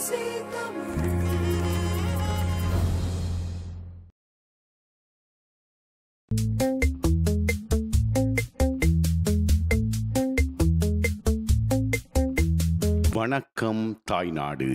வணக்கம் தாய்நாடு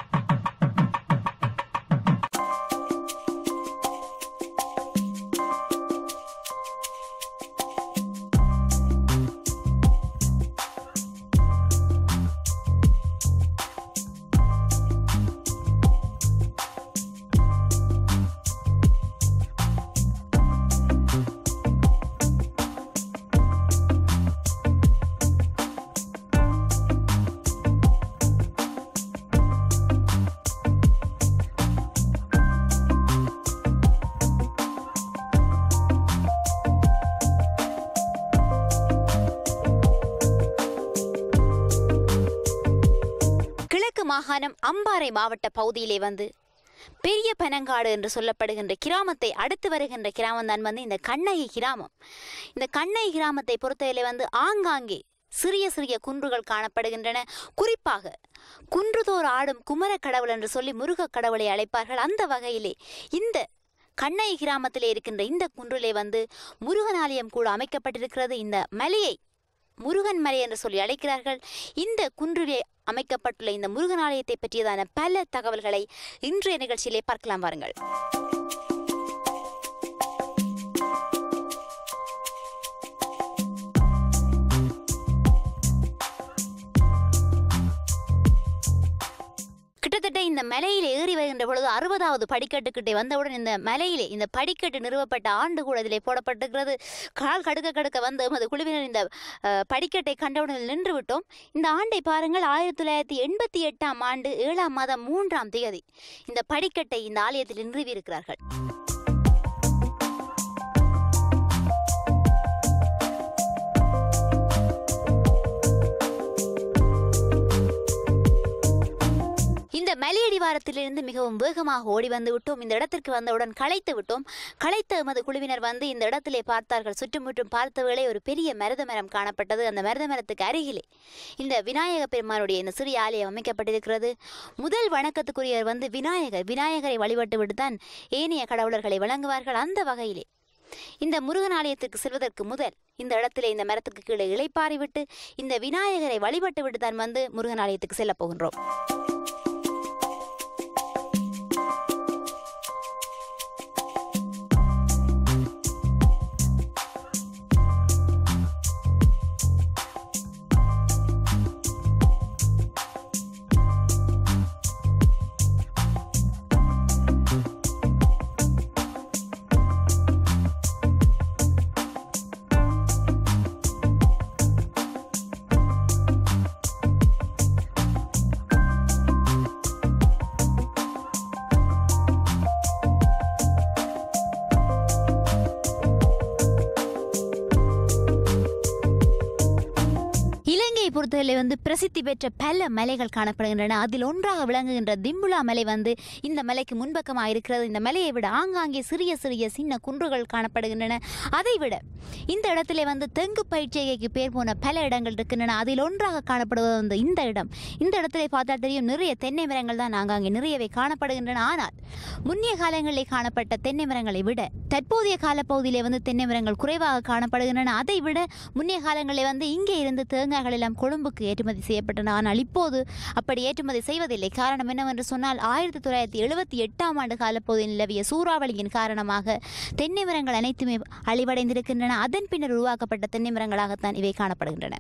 கிழக்கு மாகாணம் அம்பாறை மாவட்ட பகுதியிலே வந்து பெரிய பனங்காடு என்று சொல்லப்படுகின்ற கிராமத்தை அடுத்து வருகின்ற கிராமம் தான் வந்து இந்த கண்ணகி கிராமம் இந்த கண்ணகி கிராமத்தை பொறுத்தவரை வந்து ஆங்காங்கே சிறிய சிறிய குன்றுகள் காணப்படுகின்றன குறிப்பாக குன்றுதோர் ஆடும் குமர கடவுள் என்று சொல்லி முருகக் கடவுளை அழைப்பார்கள் அந்த வகையிலே இந்த கண்ணகி கிராமத்திலே இருக்கின்ற இந்த குன்றிலே வந்து முருகன் ஆலயம் கூட அமைக்கப்பட்டிருக்கிறது இந்த மலையை முருகன் மலை என்று சொல்லி அழைக்கிறார்கள் இந்த குன்றிலே அமைக்கப்பட்டுள்ள இந்த முருகன் ஆலயத்தை பற்றியதான பல தகவல்களை இன்றைய நிகழ்ச்சியிலே பார்க்கலாம் வாருங்கள் கிட்டத்தட்ட இந்த மலையிலே ஏறி வருகின்ற பொழுது அறுபதாவது படிக்கட்டுக்கிட்டே வந்தவுடன் இந்த மலையிலே இந்த படிக்கட்டு நிறுவப்பட்ட ஆண்டு கூட இதிலே போடப்பட்டிருக்கிறது கால் கடுக்க கடுக்க வந்து எமது குழுவினர் இந்த அஹ், படிக்கட்டை கண்டவுடன் நின்று விட்டோம் இந்த ஆண்டை பாருங்கள் ஆயிரத்தி தொள்ளாயிரத்தி எண்பத்தி எட்டாம் ஆண்டு ஏழாம் மாதம் மூன்றாம் தேதி இந்த படிக்கட்டை இந்த ஆலயத்தில் நிறுவி இருக்கிறார்கள் இந்த மலையடிவாரத்திலிருந்து மிகவும் வேகமாக ஓடி வந்து விட்டோம் இந்த இடத்திற்கு வந்தவுடன் களைத்து விட்டோம் களைத்த எமது குழுவினர் வந்து இந்த இடத்திலே பார்த்தார்கள் சுற்றுமுற்றும் பார்த்த வேளை ஒரு பெரிய மருத மரம் காணப்பட்டது அந்த மருத மரத்துக்கு அருகிலே இந்த விநாயக பெருமானுடைய இந்த சிறிய ஆலயம் அமைக்கப்பட்டிருக்கிறது முதல் வணக்கத்துக்குரியவர் வந்து விநாயகர் விநாயகரை வழிபட்டு விட்டுதான் ஏனைய கடவுளர்களை வழங்குவார்கள் அந்த வகையிலே இந்த முருகன் ஆலயத்திற்கு செல்வதற்கு முதல் இந்த இடத்திலே இந்த மரத்துக்கு கீழே இளைப்பாரி விட்டு இந்த விநாயகரை வழிபட்டு விட்டு தான் வந்து முருகன் ஆலயத்துக்கு செல்லப் போகின்றோம் இலங்கையை பொறுத்தவரை வந்து பிரசித்தி பெற்ற பல மலைகள் காணப்படுகின்றன அதில் ஒன்றாக விளங்குகின்ற திம்புலா மலை வந்து இந்த மலைக்கு முன்பக்கமாக இருக்கிறது இந்த மலையை விட ஆங்காங்கே சிறிய சிறிய சின்ன குன்றுகள் காணப்படுகின்றன அதை விட இந்த இடத்துல வந்து தெங்கு பயிற்சிகைக்கு பேர் போன பல இடங்கள் இருக்கின்றன அதில் ஒன்றாக காணப்படுவது வந்து இந்த இடம் இந்த இடத்துல பார்த்தா தெரியும் நிறைய தென்னை மரங்கள் தான் ஆங்காங்கே நிறையவே காணப்படுகின்றன ஆனால் முன்னிய காலங்களில் காணப்பட்ட தென்னை மரங்களை விட தற்போதைய காலப்பகுதியிலே வந்து தென்னை மரங்கள் குறைவாக காணப்படுகின்றன அதை விட முன்னைய காலங்களில் வந்து இங்கே இருந்து தேங்காய்கள் எல்லாம் கொழும்புக்கு ஏற்றுமதி செய்யப்பட்டன ஆனால் இப்போது அப்படி ஏற்றுமதி செய்வதில்லை காரணம் என்னவென்று சொன்னால் ஆயிரத்தி தொள்ளாயிரத்தி எழுபத்தி எட்டாம் ஆண்டு காலப்பகுதியில் நிலவிய சூறாவளியின் காரணமாக தென்னை மரங்கள் அனைத்துமே அழிவடைந்திருக்கின்றன அதன் பின்னர் உருவாக்கப்பட்ட தென்னை மரங்களாகத்தான் இவை காணப்படுகின்றன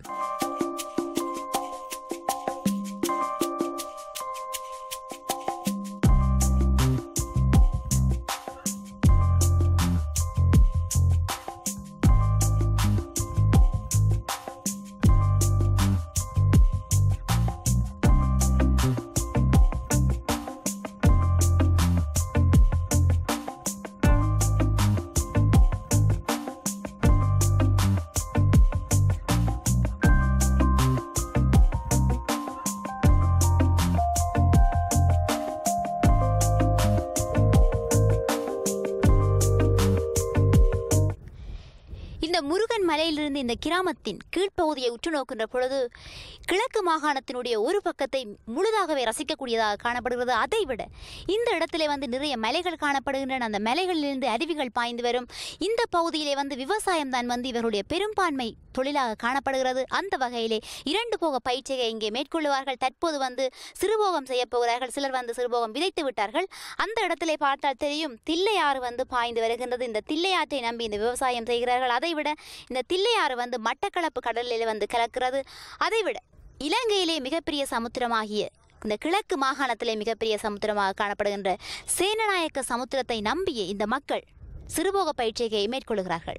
முருகன் மலையிலிருந்து இந்த கிராமத்தின் கீழ்ப்பகுதியை உற்று நோக்கின்ற பொழுது கிழக்கு மாகாணத்தினுடைய ஒரு பக்கத்தை முழுதாகவே ரசிக்கக்கூடியதாக காணப்படுகிறது அதைவிட இந்த இடத்திலே வந்து நிறைய மலைகள் காணப்படுகின்றன அந்த மலைகளிலிருந்து அருவிகள் பாய்ந்து வரும் இந்த பகுதியிலே வந்து விவசாயம் தான் வந்து இவருடைய பெரும்பான்மை தொழிலாக காணப்படுகிறது அந்த வகையிலே இரண்டு போக பயிற்சியை இங்கே மேற்கொள்ளுவார்கள் தற்போது வந்து சிறுபோகம் செய்ய போகிறார்கள் சிலர் வந்து சிறுபோகம் விதைத்து விட்டார்கள் அந்த இடத்திலே பார்த்தால் தெரியும் தில்லையாறு வந்து பாய்ந்து வருகின்றது இந்த தில்லையாற்றை நம்பி இந்த விவசாயம் செய்கிறார்கள் அதைவிட இந்த தில்லையாறு வந்து மட்டக்களப்பு கடலில் வந்து கலக்கிறது அதைவிட இலங்கையிலே மிகப்பெரிய சமுத்திரமாகிய இந்த கிழக்கு மாகாணத்திலே மிகப்பெரிய சமுத்திரமாக காணப்படுகின்ற சேனநாயக்க சமுத்திரத்தை நம்பிய இந்த மக்கள் சிறுபோக பயிற்சியை மேற்கொள்கிறார்கள்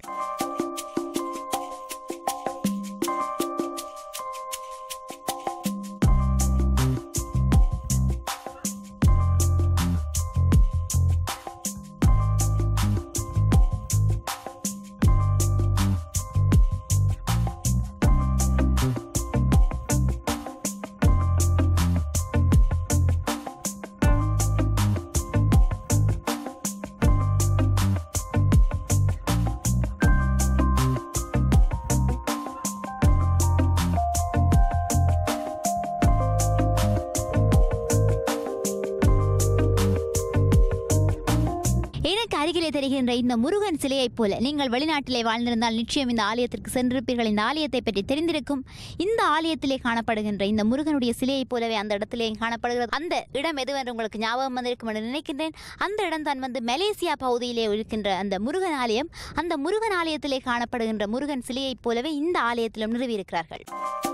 எனக்கு அருகிலே தெரிகின்ற இந்த முருகன் சிலையைப் போல நீங்கள் வெளிநாட்டிலே வாழ்ந்திருந்தால் நிச்சயம் இந்த ஆலயத்திற்கு சென்றிருப்பீர்கள் இந்த ஆலயத்தை பற்றி தெரிந்திருக்கும் இந்த ஆலயத்திலே காணப்படுகின்ற இந்த முருகனுடைய சிலையைப் போலவே அந்த இடத்திலே காணப்படுகிறது அந்த இடம் எதுவென்று உங்களுக்கு ஞாபகம் வந்திருக்கும் என்று நினைக்கின்றேன் அந்த இடம் தான் வந்து மலேசியா பகுதியிலே இருக்கின்ற அந்த முருகன் ஆலயம் அந்த முருகன் ஆலயத்திலே காணப்படுகின்ற முருகன் சிலையைப் போலவே இந்த ஆலயத்திலும் நிறுவியிருக்கிறார்கள்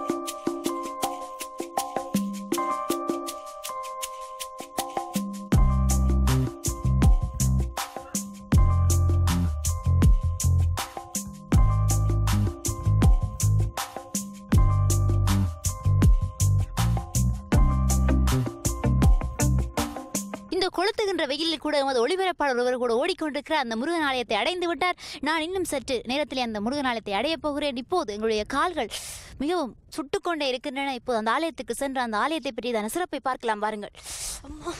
இந்த கொளுத்துகின்ற வெயிலில் கூட எமது ஒளிபரப்பாளர் ஒருவர் கூட ஓடிக்கொண்டிருக்கிற அந்த முருகன் ஆலயத்தை அடைந்து விட்டார் நான் இன்னும் சற்று நேரத்தில் அந்த முருகன் ஆலயத்தை அடையப் போகிறேன் இப்போது எங்களுடைய கால்கள் மிகவும் சுட்டுக்கொண்டே இருக்கின்றன இப்போது அந்த ஆலயத்துக்கு சென்று அந்த ஆலயத்தை பற்றியதான சிறப்பை பார்க்கலாம் வாருங்கள் அம்மா.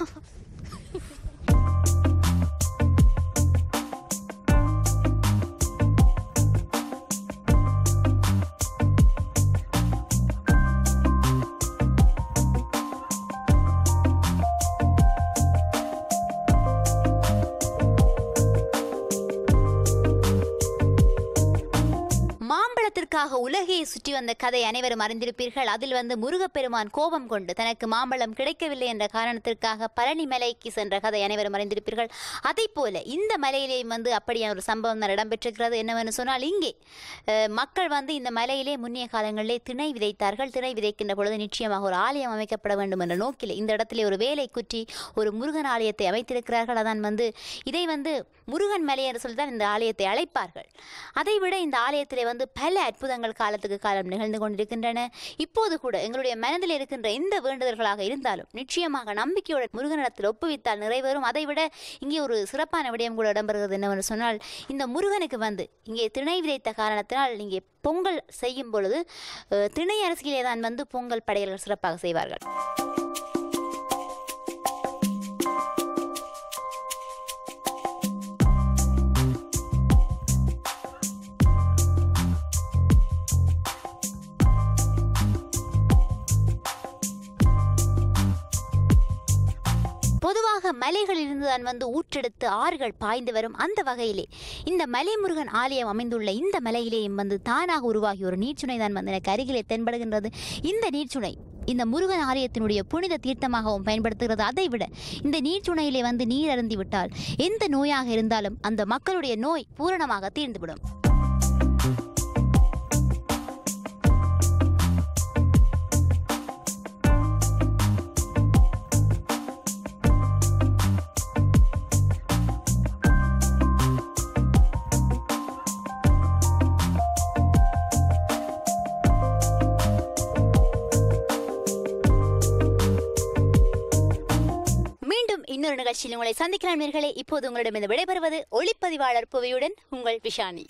மாம்பழத்திற்காக உலகையை சுற்றி வந்த கதை அனைவரும் அறிந்திருப்பீர்கள் அதில் வந்து முருகப்பெருமான் கோபம் கொண்டு தனக்கு மாம்பழம் கிடைக்கவில்லை என்ற காரணத்திற்காக பழனி மலைக்கு சென்ற கதை அனைவரும் அறிந்திருப்பீர்கள் அதை போல இந்த மலையிலேயும் வந்து அப்படியான ஒரு சம்பவம் தான் இடம்பெற்றிருக்கிறது என்னவென்று சொன்னால் இங்கே அஹ், மக்கள் வந்து இந்த மலையிலே முன்னைய காலங்களிலே திணை விதைத்தார்கள் திணை விதைக்கின்ற பொழுது நிச்சயமாக ஒரு ஆலயம் அமைக்கப்பட வேண்டும் என்ற நோக்கில் இந்த இடத்திலே ஒரு வேலை குற்றி ஒரு முருகன் ஆலயத்தை அமைத்திருக்கிறார்கள் அதான் வந்து இதை வந்து முருகன் மலை என்று சொல்லி தான் இந்த ஆலயத்தை அழைப்பார்கள் அதைவிட இந்த ஆலயத்திலே வந்து பல அற்புதங்கள் காலத்துக்கு காலம் நிகழ்ந்து கொண்டிருக்கின்றன இப்போது கூட எங்களுடைய மனதில் இருக்கின்ற எந்த வேண்டுதல்களாக இருந்தாலும் நிச்சயமாக நம்பிக்கையோட முருகனிடத்தில் ஒப்புவித்தால் நிறைவேறும் அதைவிட இங்கே ஒரு சிறப்பான விடயம் கூட இடம்பெறுகிறது என்னவென்று சொன்னால் இந்த முருகனுக்கு வந்து இங்கே திணை விதைத்த காரணத்தினால் இங்கே பொங்கல் செய்யும் பொழுது அஹ், திணை அரசியலே தான் வந்து பொங்கல் படையல்கள் சிறப்பாக செய்வார்கள் பொதுவாக மலைகளிலிருந்து தான் வந்து ஊற்றெடுத்து ஆறுகள் பாய்ந்து வரும் அந்த வகையிலே இந்த மலைமுருகன் ஆலயம் அமைந்துள்ள இந்த மலையிலேயும் வந்து தானாக உருவாகிய ஒரு நீர்ச்சுனை தான் வந்து எனக்கு அருகிலே தென்படுகின்றது இந்த நீர்ச்சுனை இந்த முருகன் ஆலயத்தினுடைய புனித தீர்த்தமாகவும் பயன்படுத்துகிறது அதைவிட இந்த நீர்ச்சுனையிலே வந்து நீர் அருந்தி விட்டால் எந்த நோயாக இருந்தாலும் அந்த மக்களுடைய நோய் பூரணமாக தீர்ந்துவிடும் மீண்டும் இன்னொரு நிகழ்ச்சியில் உங்களை சந்திக்கலாம் நேர்களே இப்போது உங்களிடம் விடைபெறுவது ஒளிப்பதிவாளர் புவியுடன் உங்கள் விஷானி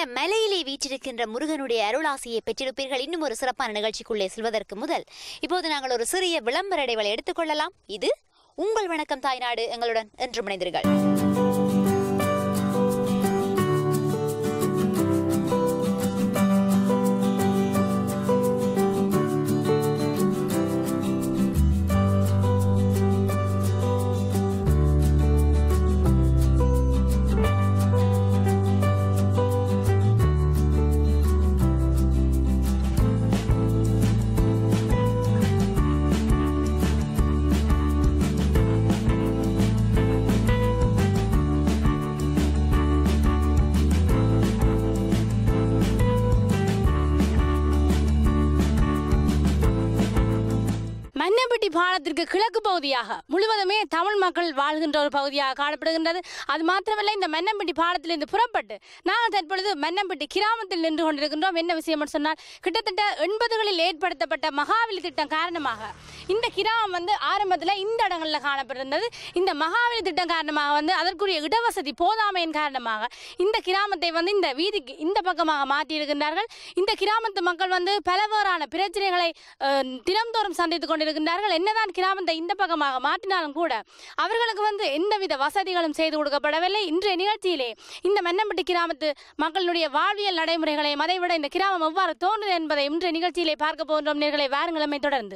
மலையிலே வீற்றிருக்கின்ற முருகனுடைய அருளாசியை பெற்றிருப்பீர்கள் இன்னும் ஒரு சிறப்பான நிகழ்ச்சிக்குள்ளே செல்வதற்கு முதல் இப்போது நாங்கள் ஒரு சிறிய விளம்பர இடைவெளி எடுத்துக்கொள்ளலாம் இது உங்கள் வணக்கம் தாய்நாடு எங்களுடன் என்று இணைந்தீர்கள் மன்னப்பட்டி பாலத்திற்கு கிழக்கு பகுதியாக முழுவதுமே தமிழ் மக்கள் வாழ்கின்ற ஒரு பகுதியாக காணப்படுகின்றது அது மாத்திரமல்ல இந்த மன்னம்பட்டி பாலத்திலிருந்து புறப்பட்டு நாங்கள் தற்பொழுது மன்னம்பட்டி கிராமத்தில் நின்று கொண்டிருக்கின்றோம் என்ன விஷயம் சொன்னால் கிட்டத்தட்ட எண்பதுகளில் ஏற்படுத்தப்பட்ட மகாவலி திட்டம் காரணமாக இந்த கிராமம் வந்து ஆரம்பத்தில் இந்த இடங்களில் காணப்பட்டிருந்தது இந்த மகாவலி திட்டம் காரணமாக வந்து அதற்குரிய இடவசதி போதாமையின் காரணமாக இந்த கிராமத்தை வந்து இந்த வீதிக்கு இந்த பக்கமாக மாற்றியிருக்கின்றார்கள் இந்த கிராமத்து மக்கள் வந்து பலவேறான பிரச்சனைகளை அஹ், தினம்தோறும் சந்தித்துக் கொண்டிருக்கின்றார்கள் என்னதான் கிராமத்தை இந்த பக்கமாக மாற்றினாலும் கூட அவர்களுக்கு வந்து எந்தவித வசதிகளும் செய்து கொடுக்கப்படவில்லை இன்றைய நிகழ்ச்சியிலே இந்த மன்னம்பட்டி கிராமத்து மக்களுடைய வாழ்வியல் நடைமுறைகளையும் அதைவிட இந்த கிராமம் எவ்வாறு தோன்றுது என்பதை இன்றைய நிகழ்ச்சியிலே பார்க்க போகின்றோம் நேர்களை வாருங்களமை தொடர்ந்து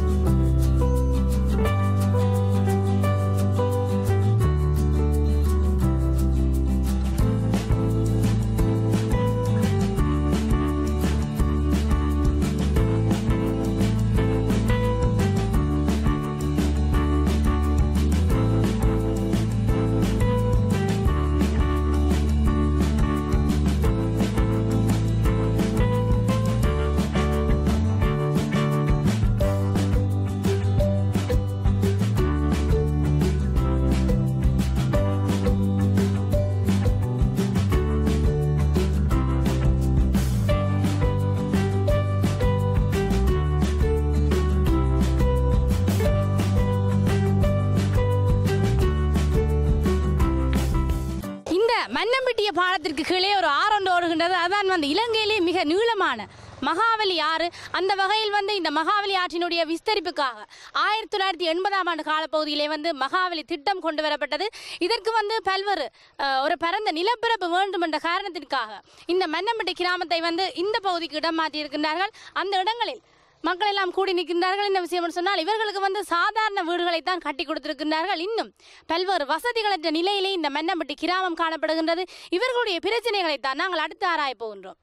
இந்த மன்னம்பட்டிய பாலத்திற்கு கீழே ஒரு ஆறொன்று ஓடுகின்றது அதான் வந்து இலங்கையிலே மிக நீளமான மகாவலி ஆறு அந்த வகையில் வந்து இந்த மகாவலி ஆற்றினுடைய விஸ்தரிப்புக்காக ஆயிரத்தி தொள்ளாயிரத்தி எண்பதாம் ஆண்டு காலப்பகுதியிலே வந்து மகாவலி திட்டம் கொண்டு வரப்பட்டது இதற்கு வந்து பல்வேறு அஹ், ஒரு பரந்த நிலப்பரப்பு வேண்டும் என்ற காரணத்திற்காக இந்த மன்னம்பட்டி கிராமத்தை வந்து இந்த பகுதிக்கு இடம் மாற்றியிருக்கின்றார்கள் அந்த இடங்களில் மக்கள் எல்லாம் கூடி நிற்கின்றார்கள் இந்த விஷயம் என்று சொன்னால் இவர்களுக்கு வந்து சாதாரண வீடுகளைத்தான் கட்டி கொடுத்திருக்கின்றார்கள் இன்னும் பல்வேறு வசதிகளற்ற நிலையிலே இந்த மன்னம்பட்டி கிராமம் காணப்படுகின்றது இவர்களுடைய பிரச்சனைகளைத்தான் நாங்கள் அடுத்து ஆராயப் போகின்றோம்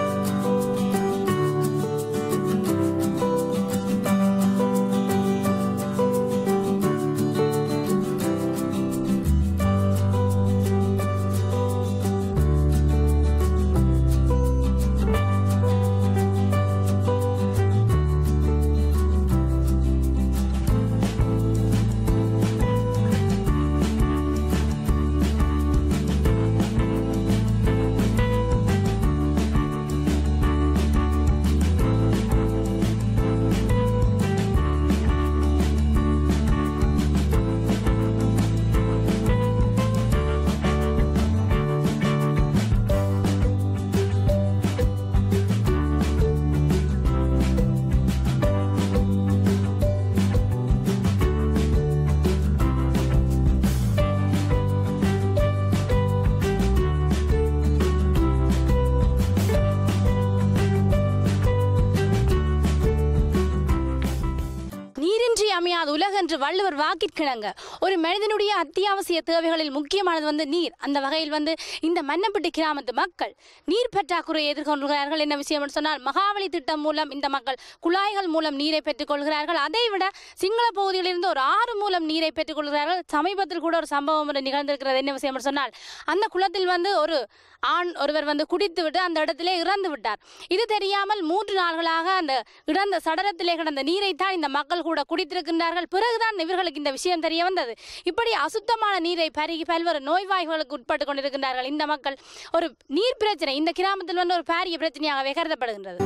நீரின்றி அமையாத உலகென்று வள்ளுவர் வாக்கிற்கிணங்க ஒரு மனிதனுடைய அத்தியாவசிய தேவைகளில் முக்கியமானது வந்து நீர் அந்த வகையில் வந்து இந்த மன்னப்பட்டி கிராமத்து மக்கள் நீர் பற்றாக்குறையை எதிர்கொள்கிறார்கள் என்ன விஷயம் என்று சொன்னால் மகாவலி திட்டம் மூலம் இந்த மக்கள் குழாய்கள் மூலம் நீரை பெற்றுக் கொள்கிறார்கள் அதைவிட சிங்கள பகுதியிலிருந்து ஒரு ஆறு மூலம் நீரை பெற்றுக் கொள்கிறார்கள் சமீபத்தில் கூட ஒரு சம்பவம் ஒன்று நிகழ்ந்திருக்கிறது என்ன விஷயம் என்று சொன்னால் அந்த குளத்தில் வந்து ஒரு ஆண் ஒருவர் வந்து குடித்து விட்டு அந்த இடத்திலே இறந்து விட்டார் இது தெரியாமல் மூன்று நாள்களாக அந்த இறந்த சடலத்திலே கிடந்த நீரைத்தான் இந்த மக்கள் கூட குடித்திருக்கின்றார்கள் பிறகுதான் இவர்களுக்கு இந்த விஷயம் தெரிய வந்தது இப்படி அசுத்தமான நீரை பருகி பல்வேறு நோய்வாய்களுக்கு உட்பட்டு கொண்டிருக்கின்றார்கள் இந்த மக்கள் ஒரு நீர் பிரச்சனை இந்த கிராமத்தில் வந்து ஒரு பாரிய பிரச்சனையாகவே கருதப்படுகின்றது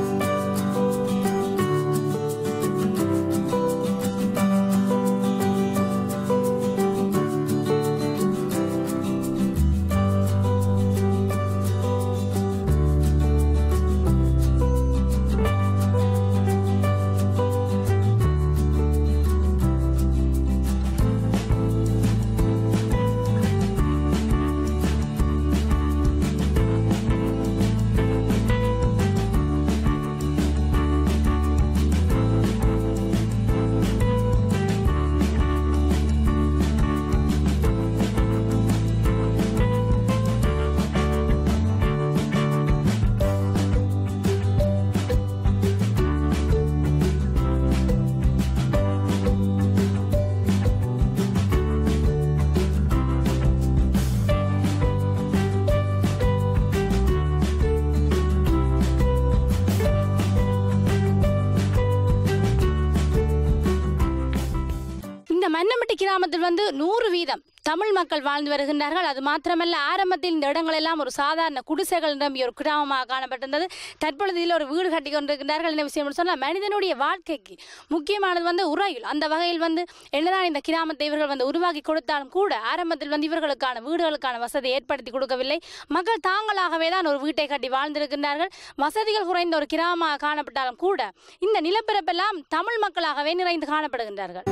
மன்னம்பட்டி கிராமத்தில் வந்து நூறு வீதம் தமிழ் மக்கள் வாழ்ந்து வருகின்றார்கள் அது மாத்திரமல்ல ஆரம்பத்தில் இந்த இடங்கள் எல்லாம் ஒரு சாதாரண குடிசைகள் நிரம்பிய ஒரு கிராமமாக காணப்பட்டிருந்தது தற்பொழுது இதில் ஒரு வீடு கட்டி கொண்டிருக்கின்றார்கள் என்ன விஷயம் சொன்னால் மனிதனுடைய வாழ்க்கைக்கு முக்கியமானது வந்து உறையுள் அந்த வகையில் வந்து என்னதான் இந்த கிராமத்தை இவர்கள் வந்து உருவாக்கி கொடுத்தாலும் கூட ஆரம்பத்தில் வந்து இவர்களுக்கான வீடுகளுக்கான வசதி ஏற்படுத்தி கொடுக்கவில்லை மக்கள் தாங்களாகவே தான் ஒரு வீட்டை கட்டி வாழ்ந்திருக்கின்றார்கள் வசதிகள் குறைந்த ஒரு கிராமமாக காணப்பட்டாலும் கூட இந்த நிலப்பரப்பெல்லாம் தமிழ் மக்களாகவே நிறைந்து காணப்படுகின்றார்கள்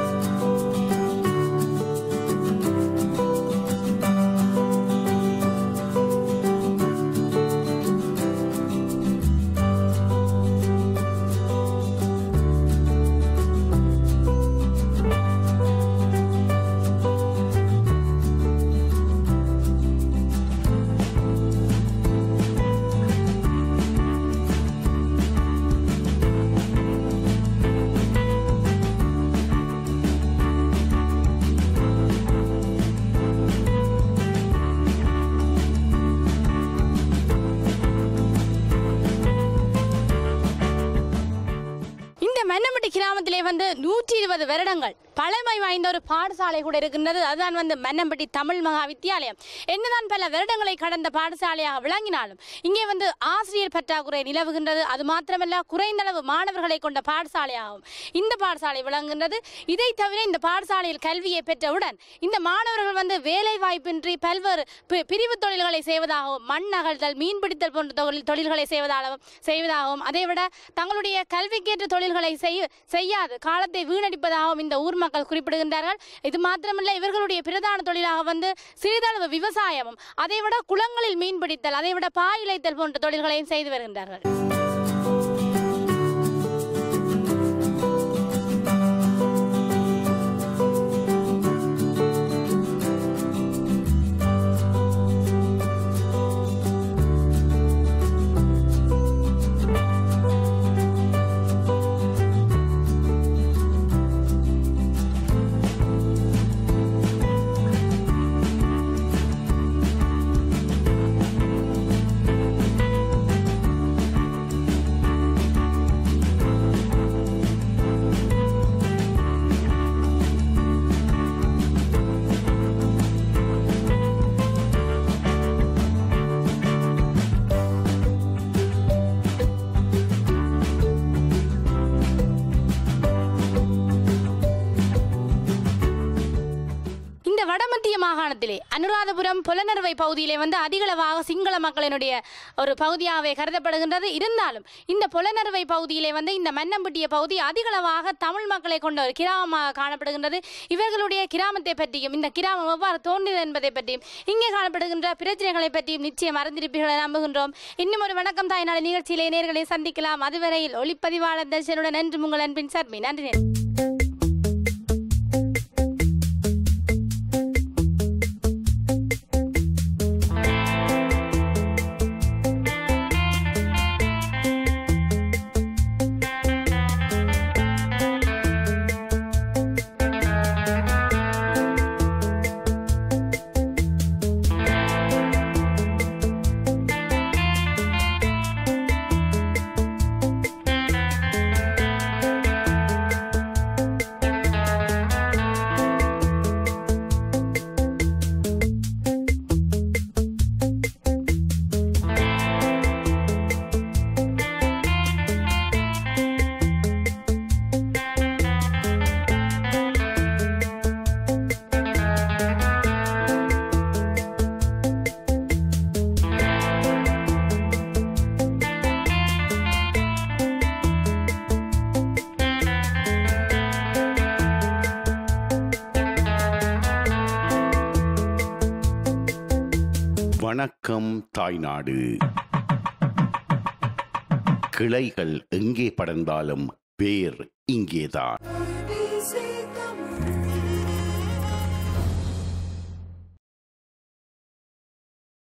இந்த மன்னமட்டி கிராமத்திலே வந்து நூற்றி இருபது வருடங்கள் பழமை வாய்ந்த ஒரு பாடசாலை கூட இருக்கின்றது அதுதான் வந்து மன்னம்பட்டி தமிழ் மகா வித்தியாலயம் என்னதான் பல வருடங்களை கடந்த பாடசாலையாக விளங்கினாலும் இங்கே வந்து ஆசிரியர் பற்றாக்குறை நிலவுகின்றது அது மாத்திரமல்ல குறைந்த அளவு மாணவர்களை கொண்ட பாடசாலையாகும் இந்த பாடசாலை விளங்குகின்றது இதை தவிர இந்த பாடசாலையில் கல்வியை பெற்றவுடன் இந்த மாணவர்கள் வந்து வேலை வாய்ப்பின்றி பல்வேறு பி- பிரிவு தொழில்களை செய்வதாகவும் மண் அகழ்தல் மீன்பிடித்தல் போன்ற தொழில் தொழில்களை செய்வதாகவும் செய்வதாகவும் அதைவிட தங்களுடைய கல்விக்கேற்ற தொழில்களை செய்ய செய்யாது காலத்தை வீணடிப்பதாகவும் இந்த ஊர் மக்கள் குறிப்பிடுகின்றார்கள் இது மாத்திரமல்ல இவர்களுடைய பிரதான தொழிலாக வந்து சிறிதளவு விவசாயமும் அதைவிட குளங்களில் மீன்பிடித்தல் அதைவிட பாயிலைத்தல் போன்ற தொழில்களையும் செய்து வருகின்றார்கள் இந்த வடமத்திய மாகாணத்திலே அனுராதபுரம் புலனறுவை பகுதியிலே வந்து அதிகளவாக சிங்கள மக்களினுடைய ஒரு பகுதியாகவே கருதப்படுகின்றது இருந்தாலும் இந்த புலனறுவை பகுதியிலே வந்து இந்த மன்னம்பட்டிய பகுதி அதிகளவாக தமிழ் மக்களை கொண்ட ஒரு கிராமமாக காணப்படுகின்றது இவர்களுடைய கிராமத்தை பற்றியும் இந்த கிராமம் எவ்வாறு தோன்றியது என்பதை பற்றியும் இங்கே காணப்படுகின்ற பிரச்சனைகளை பற்றியும் நிச்சயம் அறிந்திருப்பீர்கள் என நம்புகின்றோம் இன்னும் ஒரு வணக்கம் தாய்நாள் நிகழ்ச்சியிலே நேர்களை சந்திக்கலாம் அதுவரையில் ஒளிப்பதிவாளர் தர்ஷனுடன் நன்றி உங்கள் அன்பின் சர்மி நன்றி நேயர்களே. வணக்கம் தாய்நாடு கிளைகள் எங்கே படர்ந்தாலும் வேர் இங்கேதான் ABC Tamil